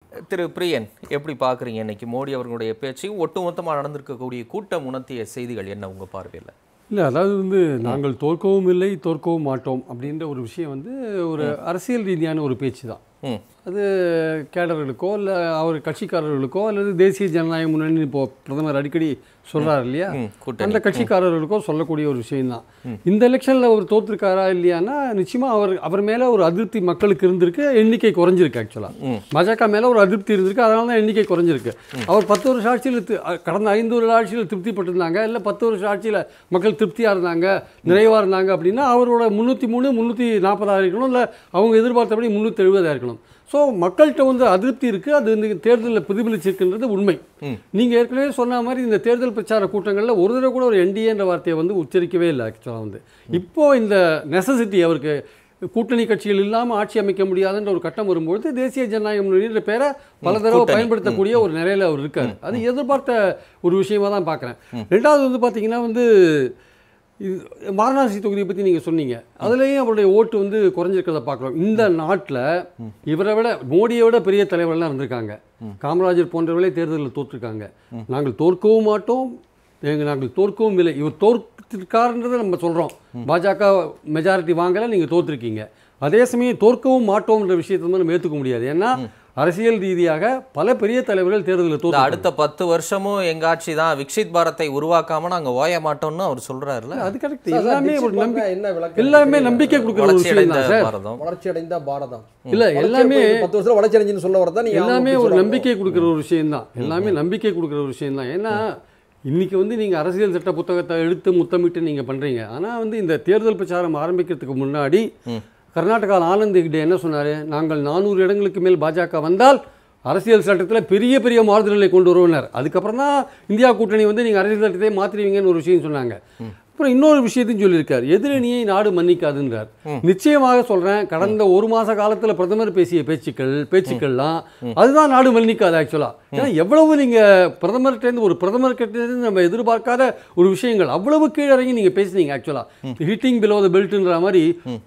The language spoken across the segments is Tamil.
திரு பிரியன் எப்படி பார்க்குறீங்க இன்னைக்கு மோடி அவர்களுடைய பேச்சையும் ஒட்டுமொத்தமாக நடந்திருக்கக்கூடிய கூட்டம் உணர்த்திய செய்திகள் என்ன உங்க பார்வையில் இல்லை அதாவது வந்து நாங்கள் தோற்கவும் இல்லை தோற்கவும் மாட்டோம் அப்படின்ற ஒரு விஷயம் வந்து ஒரு அரசியல் ரீதியான ஒரு பேச்சு தான் ம் அது கேடர்களுக்கோ இல்லை அவர் கட்சிக்காரர்களுக்கோ அல்லது தேசிய ஜனநாயக முன்னணி இப்போ பிரதமர் அடிக்கடி சொல்றாரு இல்லையா ம் கூட்டணி அந்த கட்சிக்காரர்களுக்கோ சொல்லக்கூடிய ஒரு விஷயம்தான் இந்த எலெக்ஷனில் அவர் தோற்றுருக்காரா இல்லையானா நிச்சயமாக அவர் அவர் மேலே ஒரு அதிருப்தி மக்களுக்கு இருந்திருக்கு எண்ணிக்கை குறைஞ்சிருக்கு ஆக்சுவலாக பாஜக மேலே ஒரு அதிருப்தி இருந்திருக்கு அதனால தான் எண்ணிக்கை குறைஞ்சிருக்கு அவர் பத்து வருஷம் ஆட்சியில் தி- அ, கடந்த ஐந்து வருட ஆட்சியில் திருப்திப்பட்டிருந்தாங்க இல்லை பத்து வருஷம் ஆட்சியில் மக்கள் திருப்தியாக இருந்தாங்க நிறைவாக இருந்தாங்க அப்படின்னா அவரோட முந்நூற்றி மூணு முந்நூற்றி நாற்பதாக இருக்கணும் இல்லை அவங்க எதிர்பார்த்தபடி முந்நூற்றி எழுபதாக இருக்கணும் ஸோ மக்கள்கிட்ட வந்து அதிருப்தி இருக்குது அது இந்த தேர்தலில் பிரதிபலிச்சிருக்குன்றது உண்மை நீங்கள் ஏற்கனவே சொன்ன மாதிரி இந்த தேர்தல் பிரச்சார கூட்டங்களில் ஒரு தடவை கூட ஒரு என்டிஏன்ற வார்த்தையை வந்து உச்சரிக்கவே இல்லை ஆக்சுவலாக வந்து இப்போ இந்த நெசசிட்டி அவருக்கு கூட்டணி கட்சிகள் இல்லாமல் ஆட்சி அமைக்க முடியாதுன்ற ஒரு கட்டம் வரும்பொழுது தேசிய ஜனநாயக முன்னணின்ற பேரை பல தடவை பயன்படுத்தக்கூடிய ஒரு நிலையில் அவர் இருக்கார் அது எதிர்பார்த்த ஒரு விஷயமா தான் பார்க்குறேன் ரெண்டாவது வந்து பார்த்தீங்கன்னா வந்து இது வாரணாசி தொகுதியை பற்றி நீங்கள் சொன்னீங்க அதுலேயும் அவருடைய ஓட்டு வந்து குறைஞ்சிருக்கிறத பார்க்குறோம் இந்த நாட்டில் இவரை விட மோடியை விட பெரிய தலைவர்கள்லாம் இருந்திருக்காங்க காமராஜர் போன்றவர்களே தேர்தலில் தோற்றுருக்காங்க நாங்கள் தோற்கவும் மாட்டோம் எங்க நாங்கள் தோற்கவும் இல்லை இவர் தோற்கிருக்காருன்றதை நம்ம சொல்கிறோம் பாஜக மெஜாரிட்டி வாங்கலை நீங்கள் தோற்றுருக்கீங்க அதே சமயம் தோற்கவும் மாட்டோம்ன்ற விஷயத்தை வந்து நம்ம ஏற்றுக்க முடியாது ஏன்னா அரசியல் ரீதியாக பல பெரிய தலைவர்கள் தேர்தலில் இந்த தோற்று அடுத்த பத்து வருஷமும் எங்க ஆட்சி தான் விக்ஷித் பாரத்தை உருவாக்காம நாங்க ஓய மாட்டோம்னு அவர் சொல்றாருல அது கரெக்ட் சார், சார், எல்லாமே ஒரு தீட்சித் நம்பி பாருங்க, என்ன விளக்கம் எல்லாமே தெரியுமா? நம்பிக்கை கொடுக்குற ஒரு வளர்ச்சி விஷயம் அடைந்த தான் சார் பாரதம் வளர்ச்சி அடைந்த பாரதம் இல்ல வளர்ச்சி எல்லாமே அடைந்த பத்து வருஷம் வளர்ச்சி அடைஞ்சுன்னு சொல்ல வரதான் நீங்க எல்லாமே அவங்க ஒரு சொல்றாங்க. நம்பிக்கை கொடுக்குற ஒரு விஷயம்தான் எல்லாமே நம்பிக்கை கொடுக்குற ஒரு விஷயம்தான் ஏன்னா இன்னைக்கு வந்து நீங்க அரசியல் சட்ட புத்தகத்தை எடுத்து முத்தமிட்டு நீங்க பண்றீங்க ஆனா வந்து இந்த தேர்தல் பிரச்சாரம் ஆரம்பிக்கிறதுக்கு முன்னாடி கர்நாடகா ஆனந்த் ஹெக்டே என்ன சொன்னாரு நாங்கள் நானூறு இடங்களுக்கு மேல் பாஜக வந்தால் அரசியல் சட்டத்தில் பெரிய பெரிய மாறுதல்களை கொண்டு வருவனர் அதுக்கப்புறம் தான் இந்தியா கூட்டணி வந்து நீங்கள் அரசியல் சட்டத்தை மாற்றுவீங்கன்னு ஒரு விஷயம் சொன்னாங்க அப்புறம் இன்னொரு விஷயத்தையும் சொல்லியிருக்கார் எதிரணியை நாடு மன்னிக்காதுன்றார் நிச்சயமாக சொல்றேன் கடந்த ஒரு மாச காலத்துல பிரதமர் பேசிய பேச்சுக்கள் பேச்சுக்கள்லாம் அதுதான் நாடு மன்னிக்காது ஆக்சுவலா ஏன்னா எவ்வளவு நீங்க பிரதமர்கிட்ட ஒரு பிரதமர் கிட்ட இருந்து நம்ம எதிர்பார்க்காத ஒரு விஷயங்கள் அவ்வளவு கீழறங்கி நீங்க பேசுனீங்க ஆக்சுவலா ஹிட்டிங் பிலோ த பெல்ட்ன்ற மாதிரி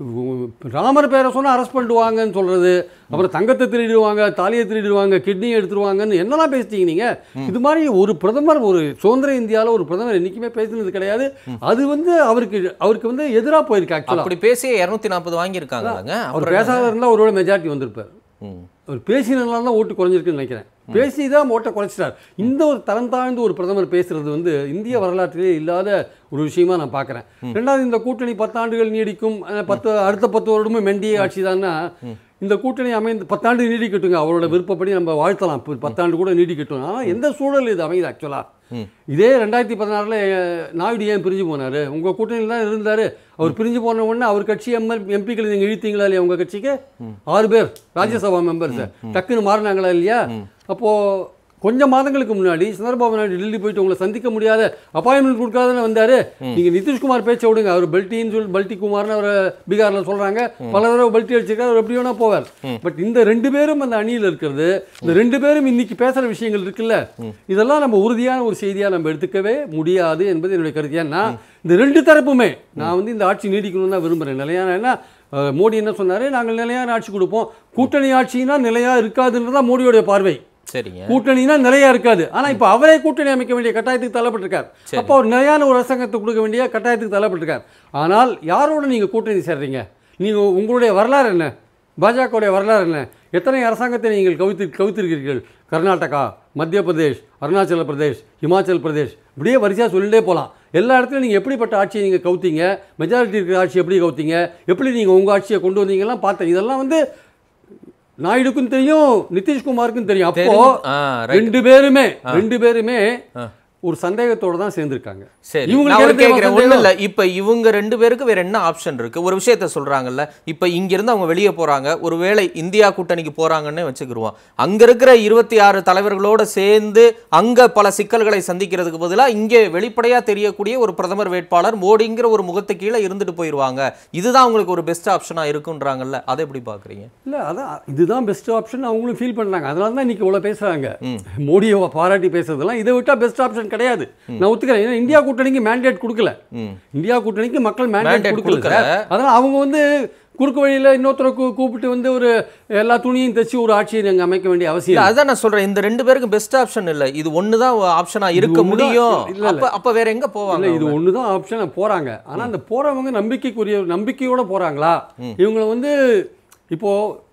ராமர் பேரை சொன்னா அரெஸ்ட் பண்ணிடுவாங்கன்னு சொல்றது அப்புறம் தங்கத்தை திருடிடுவாங்க தாலியை திருடிடுவாங்க கிட்னியை எடுத்துருவாங்கன்னு என்னெல்லாம் பேசிட்டீங்க நீங்க இது மாதிரி ஒரு பிரதமர் ஒரு சுதந்திர இந்தியாவில் ஒரு பிரதமர் என்னைக்குமே பேசினது கிடையாது அது வந்து அவருக்கு அவருக்கு வந்து எதிராக போயிருக்கு ஆக்சுவலா அப்படி பேசிய இருநூத்தி நாற்பது வாங்கியிருக்காங்களாங்க அவர் அப்புறம் பேசாத இருந்தால் அவரோட மெஜாரிட்டி வந்திருப்பார் ம். அவர் பேசினதுனால தான் ஓட்டு குறைஞ்சிருக்குன்னு நினைக்கிறேன் பேசி தான் ஓட்டை குறைச்சிட்டார் இந்த ஒரு தரம் தாழ்ந்து ஒரு பிரதமர் பேசுறது வந்து இந்திய வரலாற்றிலே இல்லாத ஒரு விஷயமா நான் பார்க்குறேன் ரெண்டாவது இந்த கூட்டணி பத்தாண்டுகள் நீடிக்கும் அஹ், பத்து அடுத்த பத்து வருடமும் மெண்டிய ஆட்சி தான்னா இந்த கூட்டணி அமைந்து பத்தாண்டு நீடிக்கட்டுங்க அவரோட விருப்பப்படி நம்ம வாழ்த்தலாம் இப்போ பத்தாண்டு கூட நீடிக்கட்டும் ஆனால் எந்த சூழல் இது அமையுது ஆக்சுவலாக இதே ரெண்டாயிரத்தி பதினாறில் நாயுடு ஏன் பிரிஞ்சு போனார் உங்கள் கூட்டணியில் தான் இருந்தார் அவர் பிரிஞ்சு போன உடனே அவர் கட்சி எம்எல் எம்பிக்கள் நீங்கள் இழுத்தீங்களா இல்லையா உங்கள் கட்சிக்கு ஆறு பேர் ராஜ்யசபா மெம்பர்ஸ் டக்குன்னு மாறினாங்களா இல்லையா அப்போது கொஞ்சம் மாதங்களுக்கு முன்னாடி சந்திரபாபு நாயுடு டெல்லி போயிட்டு உங்களை சந்திக்க முடியாத அப்பாயின்மெண்ட் கொடுக்காதுன்னு வந்தாரு நீங்க நிதிஷ்குமார் பேச்சை விடுங்க அவர் பெல்ட்டின்னு சொல்லி பல்டி குமார்னு அவர் பீகார்ல சொல்றாங்க பல தடவை பல்ட்டி அடிச்சிருக்காரு அவர் எப்படி வேணா போவார் பட் இந்த ரெண்டு பேரும் அந்த அணியில் இருக்கிறது இந்த ரெண்டு பேரும் இன்னைக்கு பேசுற விஷயங்கள் இருக்குல்ல இதெல்லாம் நம்ம உறுதியான ஒரு செய்தியா நம்ம எடுத்துக்கவே முடியாது என்பது என்னுடைய கருத்து ஏன்னா இந்த ரெண்டு தரப்புமே நான் வந்து இந்த ஆட்சி நீடிக்கணும்னு தான் விரும்புறேன் நிலையான ஏன்னா அஹ், மோடி என்ன சொன்னாரு நாங்கள் நிலையான ஆட்சி கொடுப்போம் கூட்டணி ஆட்சினா நிலையா இருக்காதுன்றதான் மோடியோடைய பார்வை சரிங்க கூட்டணினா நிலையா இருக்காது ஆனா இப்ப அவரே கூட்டணி அமைக்க வேண்டிய கட்டாயத்துக்கு தள்ளப்பட்டிருக்கார் அப்போ ஒரு நிலையான ஒரு அரசாங்கத்தை கொடுக்க வேண்டிய கட்டாயத்துக்கு தள்ளப்பட்டிருக்கார் ஆனால் யாரோட நீங்க கூட்டணி சேர்றீங்க நீங்க உங்களுடைய வரலாறு என்ன பாஜகவுடைய வரலாறு என்ன எத்தனை அரசாங்கத்தை நீங்கள் கவித்து கவித்திருக்கிறீர்கள் கர்நாடகா மத்திய பிரதேஷ் அருணாச்சல பிரதேஷ் இமாச்சல் பிரதேஷ் இப்படியே வரிசையாக சொல்லிட்டே போகலாம் எல்லா இடத்துலையும் நீங்கள் எப்படிப்பட்ட ஆட்சியை நீங்கள் கவுத்தீங்க மெஜாரிட்டி இருக்கிற ஆட்சி எப்படி கவுத்தீங்க எப்படி நீங்கள் உங்கள் ஆட்சியை கொண்டு வந்தீங்கலாம் பார்த்தேன் இதெல்லாம் வந்து நாயுடுக்கும் தெரியும் நிதிஷ்குமாருக்கும் தெரியும் அப்போ தெரியும். ஆ, right. ரெண்டு பேருமே ரெண்டு பேருமே ஒரு சந்தேகத்தோட தான் சேர்ந்திருக்காங்க சரி இவங்களுக்கு நான் என்ன ஒரு தெரியுமா கேட்கிறேன் ஒண்ணும் சந்தேகம்? இல்ல இப்ப இவங்க ரெண்டு பேருக்கு வேற என்ன ஆப்ஷன் இருக்கு ஒரு விஷயத்த சொல்றாங்கல்ல இப்ப இங்க இருந்து அவங்க வெளியே போறாங்க ஒருவேளை இந்தியா கூட்டணிக்கு போறாங்கன்னு வச்சுக்கிருவோம் அங்க இருக்கிற இருபத்தி ஆறு தலைவர்களோட சேர்ந்து அங்க பல சிக்கல்களை சந்திக்கிறதுக்கு பதிலா இங்கே வெளிப்படையா தெரியக்கூடிய ஒரு பிரதமர் வேட்பாளர் மோடிங்கிற ஒரு முகத்து கீழே இருந்துட்டு போயிருவாங்க இதுதான் உங்களுக்கு ஒரு பெஸ்ட் ஆப்ஷனா இருக்குன்றாங்கல்ல அதை எப்படி பாக்குறீங்க இல்ல அதான் இதுதான் பெஸ்ட் ஆப்ஷன் அவங்களும் ஃபீல் பண்றாங்க அதனால தான் இன்னைக்கு இவ்வளவு பேசுறாங்க மோடியை பாராட்டி பேசுறதெல்லாம் இதை விட்டா பெஸ்ட் ஆப்ஷன் கிடையாது நான் ஒத்துக்கிறேன் ஏன்னா இந்தியா கூட்டணிக்கு மேண்டேட் கொடுக்கல இந்தியா கூட்டணிக்கு மக்கள் மேண்டேட் Mandate கொடுக்கல கொடுக்கல. அதனால அவங்க வந்து குறுக்கு வழியில் இன்னொருத்தரை கூ- கூப்பிட்டு வந்து ஒரு எல்லா துணியும் தைச்சு ஒரு ஆட்சியை நாங்கள் அமைக்க வேண்டிய அவசியம் இல்ல இல்லை. அதான் நான் சொல்றேன் இந்த ரெண்டு பேருக்கு பெஸ்ட் ஆப்ஷன் இல்ல இது ஒண்ணுதான் ஆப்ஷனா இருக்க ஒண்ணுதான் முடியும் இல்ல, இல்ல. அப்ப அப்ப வேற எங்க போவாங்க இல்லை இது அவங்க? ஒன்று தான் ஆப்ஷன் போகிறாங்க ஆனால் அந்த போகிறவங்க நம்பிக்கைக்குரிய நம்பிக்கையோட போகிறாங்களா இவங்களை வந்து இப்போது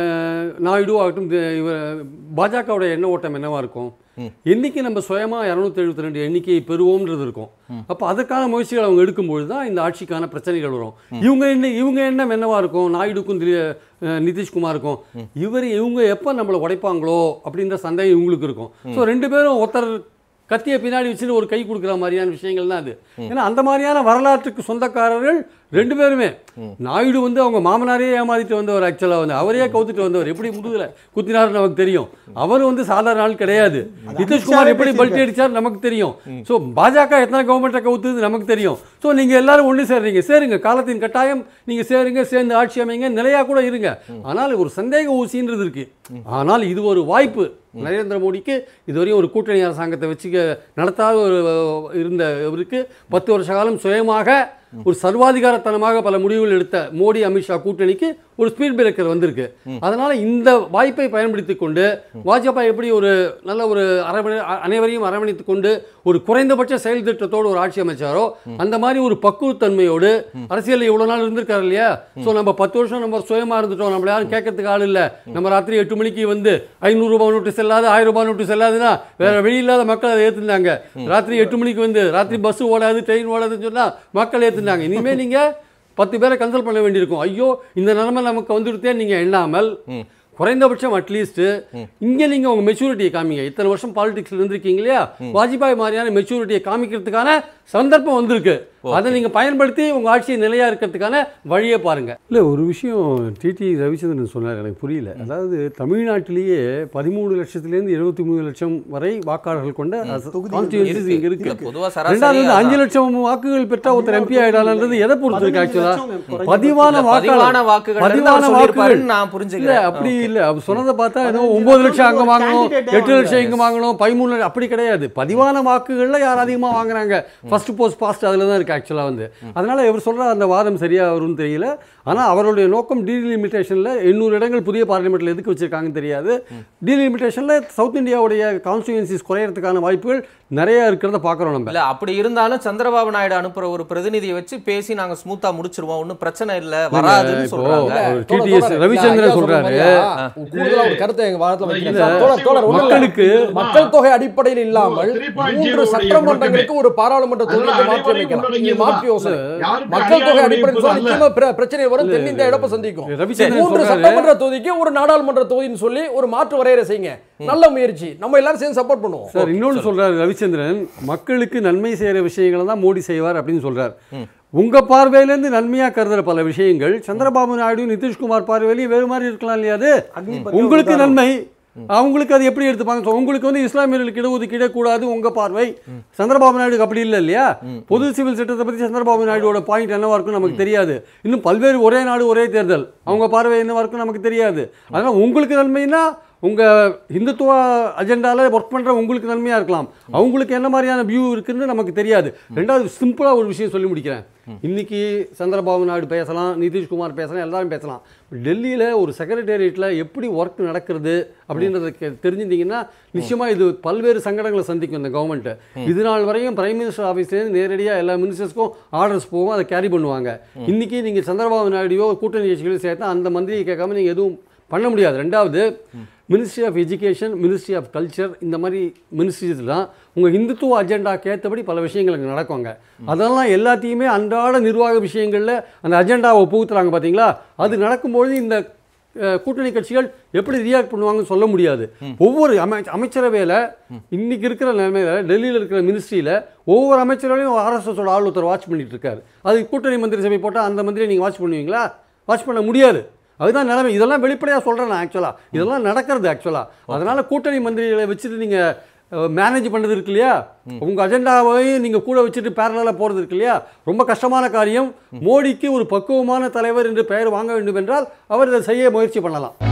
நாயுடு ஆகட்டும் தி- இவ பாஜகவோட எண்ண ஓட்டம் என்னவா இருக்கும் என்னைக்கு நம்ம சுயமாக இரநூத்தி எழுபத்தி ரெண்டு எண்ணிக்கையை பெறுவோம்ன்றது இருக்கும் அப்போ அதுக்கான முயற்சிகள் அவங்க எடுக்கும்பொழுது தான் இந்த ஆட்சிக்கான பிரச்சனைகள் வரும் இவங்க என்ன இவங்க எண்ணம் என்னவா இருக்கும் நாயுடுக்கும் திரு- அஹ், நிதிஷ்குமாருக்கும் இவர் இவங்க எப்போ நம்மளை உடைப்பாங்களோ அப்படின்ற சந்தேகம் இவங்களுக்கு இருக்கும் ஸோ ரெண்டு பேரும் ஒருத்தர் கத்தியை பின்னாடி வச்சுட்டு ஒரு கை கொடுக்குற மாதிரியான விஷயங்கள் தான் அது ஏன்னா அந்த மாதிரியான வரலாற்றுக்கு சொந்தக்காரர்கள் ரெண்டு பேருமே நாயுடு வந்து அவங்க மாமனாரே ஏமாத்திட்டு வந்தவர் ஆக்சுவலாக வந்து அவரே கவுத்துட்டு வந்தவர் எப்படி முதுகுல குத்தினாருன்னு நமக்கு தெரியும் அவர் வந்து சாதாரண ஆள் கிடையாது நிதிஷ்குமார் எப்படி பல்ட்டி அடிச்சார் நமக்கு தெரியும் ஸோ பாஜக எத்தனை கவர்மெண்ட்டை கவுத்துது நமக்கு தெரியும் ஸோ நீங்கள் எல்லாரும் ஒன்று சேர்றீங்க சேருங்க காலத்தின் கட்டாயம் நீங்கள் சேருங்க சேர்ந்து ஆட்சி அமைங்க நிலையாக கூட இருங்க ஆனால் ஒரு சந்தேக ஊசின்றது இருக்கு ஆனால் இது ஒரு வாய்ப்பு நரேந்திர மோடிக்கு இதுவரையும் ஒரு கூட்டணி அரசாங்கத்தை வச்சுக்க நடத்தாத ஒரு அஹ், இருந்த இவருக்கு பத்து வருஷ காலம் சுயமாக ஒரு சர்வாதிகாரத்தனமாக பல முடிவுகள் எடுத்த மோடி அமித்ஷா கூட்டணிக்கு ஒரு ஸ்பீட் பிரேக்கர் வந்திருக்கு அதனால இந்த வாய்ப்பை பயன்படுத்தி கொண்டு பாஜக எப்படி ஒரு நல்ல ஒரு அரவணை அ- அனைவரையும் அரவணைத்துக் கொண்டு ஒரு குறைந்தபட்ச செயல் திட்டத்தோடு ஒரு ஆட்சி அமைச்சாரோ அந்த மாதிரி ஒரு பக்குவத்தன்மையோடு அரசியல் இவ்வளவு நாள் இருந்திருக்காரு இல்லையா ஸோ நம்ம பத்து வருஷம் நம்ம சுயமா இருந்துட்டோம் நம்மள யாரும் கேட்கறதுக்கு ஆள் இல்லை நம்ம ராத்திரி எட்டு மணிக்கு வந்து ஐநூறு ரூபாய் நோட்டு செல்லாது ஆயிரம் ரூபாய் நோட்டு செல்லாதுன்னா வேற வழி இல்லாத மக்கள் அதை ஏத்துனாங்க ராத்திரி எட்டு மணிக்கு வந்து ராத்திரி பஸ் ஓடாது ட்ரெயின் ஓடாதுன்னு சொன்னா மக்கள் ஏத்துனாங்க இனிமே நீங்க பத்து பேரை கன்சல்ட் பண்ண வேண்டியிருக்கும் ஐயோ இந்த நிலைமை நமக்கு வந்துடுத்தே நீங்க எண்ணாமல் குறைந்தபட்சம் அட்லீஸ்ட் இங்க நீங்க உங்க மெச்சூரிட்டியை காமிங்க இத்தனை வருஷம் பாலிடிக்ஸ்ல இருந்திருக்கீங்க இல்லையா வாஜ்பாய் மாதிரியான மெச்சூரிட்டியை காமிக்கிறதுக்கான சந்தர்ப்பம் வந்திருக்கு அதை நீங்க பயன்படுத்தி உங்க ஆட்சியை நிலையா இருக்கிறதுக்கான வழியை பாருங்க இல்ல ஒரு விஷயம் டிடி ரவிச்சந்திரன் சொன்னார் எனக்கு புரியல அதாவது தமிழ்நாட்டிலேயே பதிமூணு லட்சத்திலேருந்து இருபத்தி மூணு லட்சம் வரை வாக்காளர்கள் கொண்ட கான்ஸ்டியூன்சிஸ் இங்க இல்ல, இருக்கு பொதுவா ரெண்டாவது சராசரி வந்து அஞ்சு அதான். லட்சம் வாக்குகள் பெற்றா ஒருத்தர் எம்பி ஆயிடாலன்றது எதை பொறுத்து இருக்கு ஆக்சுவலா பதினஞ்சு பதிவான இல்ல, பதிவான வாக்காளர் வாக்குகள் பதிவான வாக்குகள் நான் இல்ல புரிஞ்சுக்கிறேன் அப்படி Okay. இல்ல அவர் சொன்னதை பார்த்தா ஏதோ பதினஞ்சு ஒன்பது லட்சம் லட்சம் அங்க ஒரு வாங்கணும் candidate எட்டு லட்சம் வாங்குறாரு. இங்க வாங்கணும் பதிமூணு லட்சம் அப்படி கிடையாது பதிவான வாக்குகள்ல யார் அதிகமா வாங்குறாங்க ஃபர்ஸ்ட் போஸ்ட் பாஸ்ட் அதுல தான் இருக்கு ஆக்சுவலா வந்து அதனால இவர் சொல்ற அந்த வாதம் சரியா வரும்னு தெரியல ஆனா அவருடைய நோக்கம் டீலிமிட்டேஷன்ல எண்ணூறு இடங்கள் புதிய பார்லிமெண்ட்ல எதுக்கு வச்சிருக்காங்கன்னு தெரியாது டீலிமிட்டேஷன்ல சவுத் இந்தியாவுடைய கான்ஸ்டியூன்சிஸ் குறையறதுக்கான வாய்ப்புகள் நிறைய இருக்கிறத பார்க்குறோம் நம்ம இல்ல அப்படி இருந்தாலும் சந்திரபாபு நாயுடு அனுப்புற ஒரு பிரதிநிதியை வச்சு பேசி நாங்க ஸ்மூத்தா முடிச்சிருவோம் ஒண்ணும் பிரச்சனை இல்ல வராதுன்னு இப்போ சொல்றாங்க அவர் டிடிஎஸ் ரவிச்சந்திரன் சொல்றாரு கூடுதலா ஒரு கருத்தை எங்க வாதத்துல வைக்கிறேன் சார். தோழர், தோழர், ஒண்ணும் இல்ல. மக்களுக்கு மக்கள் தொகை அடிப்படையில் இல்லாமல் ஒரு 3.0 மூன்று உடைய சட்டமன்றங்களுக்கு ஒரு பாராளுமன்ற தொகுதிக்கு அதனால மாற்றி அனைவரையும் அமைக்கலாம் உள்ளடங்கியது இது மாற்றி தான். யோசனை யாருக்கும் மக்கள் தொகை அதிகாரம் அடிப்படையில் இருப்பது சொன்னா அல்ல. நிச்சயமா பிர- பிரச்சனை வரும் தென்னிந்தியா இழப்பு சந்திக்கும் ரவிச்சந்திரன் மூன்று சொல்றாரு சட்டமன்ற தொகுதிக்கு ஒரு நாடாளுமன்ற தொகுதின்னு சொல்லி ஒரு மாற்று வரையறை செய்யுங்க நல்ல முயற்சி நம்ம எல்லாரும் சேர்ந்து சப்போர்ட் பண்ணுவோம் சார் இன்னொன்று சொல்றாரு ரவிச்சந்திரன் மக்களுக்கு நன்மை செய்யற விஷயங்களை தான் மோடி செய்வார் அப்படின்னு சொல்றார் உங்க பார்வையிலேருந்து நன்மையா கருதுற பல விஷயங்கள் சந்திரபாபு நாயுடு நிதிஷ்குமார் பார்வையிலையும் வேறு மாதிரி இருக்கலாம் இல்லையா அது உங்களுக்கு நன்மை அவங்களுக்கு அது எப்படி எடுத்துப்பாங்க So, உங்களுக்கு வந்து இஸ்லாமியர்களுக்கு இடஒதுக்கீடே கூடாது உங்க பார்வை சந்திரபாபு நாயுடுக்கு அப்படி இல்லை இல்லையா பொது சிவில் சட்டத்தை பத்தி சந்திரபாபு நாயுடுவோட பாயிண்ட் என்னவா இருக்கும் நமக்கு தெரியாது இன்னும் பல்வேறு ஒரே நாடு ஒரே தேர்தல் அவங்க பார்வை என்னவா இருக்கும் நமக்கு தெரியாது அதனால உங்களுக்கு நன்மைனா உங்க இந்துத்துவ அஜெண்டால ஒர்க் பண்ற உங்களுக்கு நன்மையா இருக்கலாம் அவங்களுக்கு என்ன மாதிரியான வியூ இருக்குன்னு நமக்கு தெரியாது ரெண்டாவது சிம்பிளா ஒரு விஷயம் சொல்லி முடிக்கிறேன் இன்னைக்கு சந்திரபாபு நாயுடு பேசலாம் நிதிஷ்குமார் பேசலாம் எல்லாரும் பேசலாம் டெல்லியில் ஒரு செக்ரட்டேரியட்டில் எப்படி ஒர்க் நடக்கிறது அப்படின்றத கே- தெரிஞ்சிருந்தீங்கன்னா நிச்சயமா இது பல்வேறு சங்கடங்களை சந்திக்கும் இந்த கவர்மெண்ட் இது நாள் வரையும் பிரைம் மினிஸ்டர் ஆஃபீஸ்லேருந்து நேரடியாக எல்லா மினிஸ்டர்ஸ்க்கும் ஆர்டர்ஸ் போகும் அதை கேரி பண்ணுவாங்க இன்னைக்கு நீங்கள் சந்திரபாபு நாயுடுவோ கூட்டணி கட்சிகளையும் சேர்த்தா அந்த மந்திரியை கேட்காம நீங்கள் எதுவும் பண்ண முடியாது ரெண்டாவது ministry of education ministry of culture இந்த மாதிரி மினிஸ்ட்ரிஸ்லாம் உங்கள் இந்துத்துவ அஜெண்டாக்கு ஏற்றபடி பல விஷயங்கள் அங்கே நடக்குங்க அதெல்லாம் எல்லாத்தையுமே அன்றாட நிர்வாக விஷயங்களில் அந்த அஜெண்டாவை புகுத்துறாங்க பார்த்தீங்களா அது நடக்கும்போது இந்த அஹ், கூட்டணி கட்சிகள் எப்படி ரியாக்ட் பண்ணுவாங்கன்னு சொல்ல முடியாது ஒவ்வொரு அமை அமைச்சரவையில் இன்னைக்கு இருக்கிற நிலைமையில டெல்லியில் இருக்கிற மினிஸ்ட்ரியில் ஒவ்வொரு அமைச்சரவையும் ஆர்எஸ்எஸோட ஆள் ஒருத்தர் வாட்ச் பண்ணிட்டு இருக்காரு அது கூட்டணி மந்திரி சபை போட்டால் அந்த மந்திரியை நீங்கள் வாட்ச் பண்ணுவீங்களா வாட்ச் பண்ண முடியாது அதுதான் நிலைமை இதெல்லாம் வெளிப்படையாக சொல்கிறேன் நான் ஆக்சுவலாக இதெல்லாம் நடக்கிறது ஆக்சுவலாக அதனால் கூட்டணி மந்திரிகளை வச்சுட்டு நீங்கள் மேனேஜ் பண்ணுறது இருக்கு இல்லையா உங்கள் அஜெண்டாவையும் நீங்கள் கூட வச்சுட்டு பேரலாக போகிறது இருக்கு இல்லையா ரொம்ப கஷ்டமான காரியம் மோடிக்கு ஒரு பக்குவமான தலைவர் என்று பெயர் வாங்க வேண்டும் என்றால் அவர் இதை செய்ய முயற்சி பண்ணலாம்